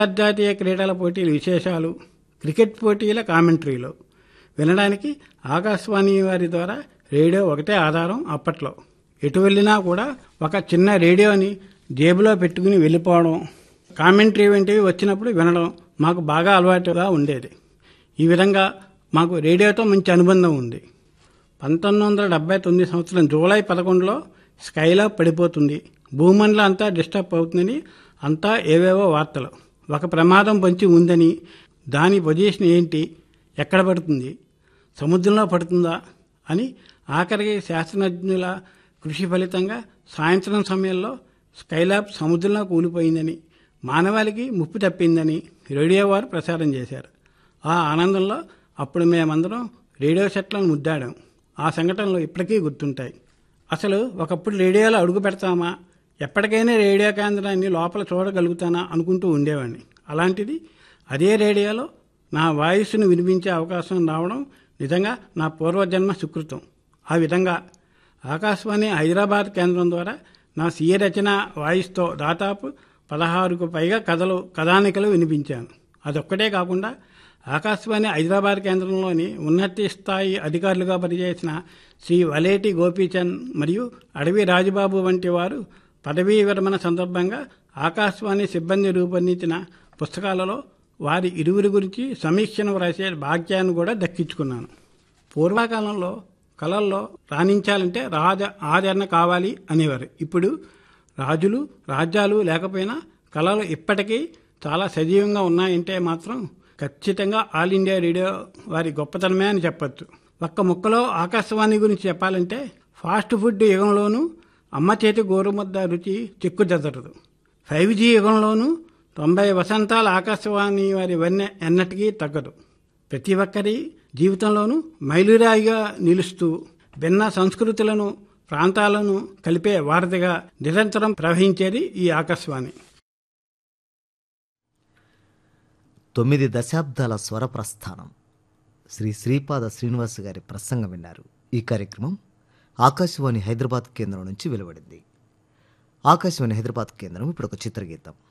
అంతర్జాతీయ క్రీడల పోటీల విశేషాలు క్రికెట్ పోటీల కామెంటరీలు వినడానికి ఆకాశవాణి వారి ద్వారా రేడియో ఒకటే ఆధారం అప్పట్లో ఎటు వెళ్ళినా కూడా ఒక చిన్న రేడియోని జేబులో పెట్టుకుని వెళ్ళిపోవడం కామెంటరీ వంటివి వచ్చినప్పుడు వినడం మాకు బాగా అలవాటుగా ఉండేది ఈ విధంగా మాకు రేడియోతో మంచి అనుబంధం ఉంది పంతొమ్మిది వందల డెబ్బై తొమ్మిది సంవత్సరం జూలై పదకొండులో స్కైలా పడిపోతుంది భూమండలం అంతా డిస్టర్బ్ అవుతుందని అంతా ఏవేవో వార్తలు ఒక ప్రమాదం పొంచి ఉందని దాని పొజిషన్ ఏంటి ఎక్కడ పడుతుంది సముద్రంలో పడుతుందా అని ఆఖరికి శాస్త్రజ్ఞుల కృషి ఫలితంగా సాయంత్రం సమయంలో స్కైలాబ్ సముద్రంలో కూలిపోయిందని మానవాళికి ముప్పు తప్పిందని రేడియో వారు ప్రసారం చేశారు ఆ ఆనందంలో అప్పుడు మేమందరం రేడియో సెట్లను ముద్దాడాం ఆ సంఘటనలు ఇప్పటికీ గుర్తుంటాయి అసలు ఒకప్పుడు రేడియోలో అడుగు పెడతామా ఎప్పటికైనా రేడియో కేంద్రాన్ని లోపల చూడగలుగుతానా అనుకుంటూ ఉండేవాడిని అలాంటిది అదే రేడియోలో నా వాయిస్ను వినిపించే అవకాశం రావడం నిజంగా నా పూర్వజన్మ సుకృతం ఆ విధంగా ఆకాశవాణి హైదరాబాద్ కేంద్రం ద్వారా నా స్వీయ రచన వాయిస్తో దాదాపు పదహారుకు పైగా కథలు కథానికలు వినిపించాను అదొక్కటే కాకుండా ఆకాశవాణి హైదరాబాద్ కేంద్రంలోని ఉన్నత స్థాయి అధికారులుగా పనిచేసిన శ్రీ వలేటి గోపీచంద్ మరియు అడవి రాజబాబు వంటి వారు పదవీ విరమణ సందర్భంగా ఆకాశవాణి సిబ్బంది రూపొందించిన పుస్తకాలలో వారి ఇరువురి గురించి సమీక్షను వ్రాసే భాగ్యాన్ని కూడా దక్కించుకున్నాను పూర్వకాలంలో కళల్లో రాణించాలంటే రాజ ఆదరణ కావాలి అనేవారు ఇప్పుడు రాజులు రాజ్యాలు లేకపోయినా కళలు ఇప్పటికీ చాలా సజీవంగా ఉన్నాయంటే మాత్రం ఖచ్చితంగా ఆల్ ఇండియా రేడియో వారి గొప్పతనమే అని చెప్పొచ్చు ఒక్క ముక్కలో ఆకాశవాణి గురించి చెప్పాలంటే ఫాస్ట్ ఫుడ్ యుగంలోనూ అమ్మ చేతి గోరుముద్ద రుచి చెక్కుదెదరదు ఫైవ్ జీ యుగంలోనూ తొంభై వసంతాల ఆకాశవాణి వారి వన్నె ఎన్నటికీ తగ్గదు ప్రతి ఒక్కరి జీవితంలోనూ మైలురాయిగా నిలుస్తూ భిన్న సంస్కృతులను ప్రాంతాలను కలిపే వారధిగా నిరంతరం ప్రవహించేది ఈ ఆకాశవాణి తొమ్మిది దశాబ్దాల స్వర ప్రస్థానం శ్రీ శ్రీపాద శ్రీనివాస్ గారి ప్రసంగం విన్నారు ఈ కార్యక్రమం ఆకాశవాణి హైదరాబాద్ కేంద్రం నుంచి వెలువడింది ఆకాశవాణి హైదరాబాద్ కేంద్రం ఇప్పుడు ఒక చిత్రగీతం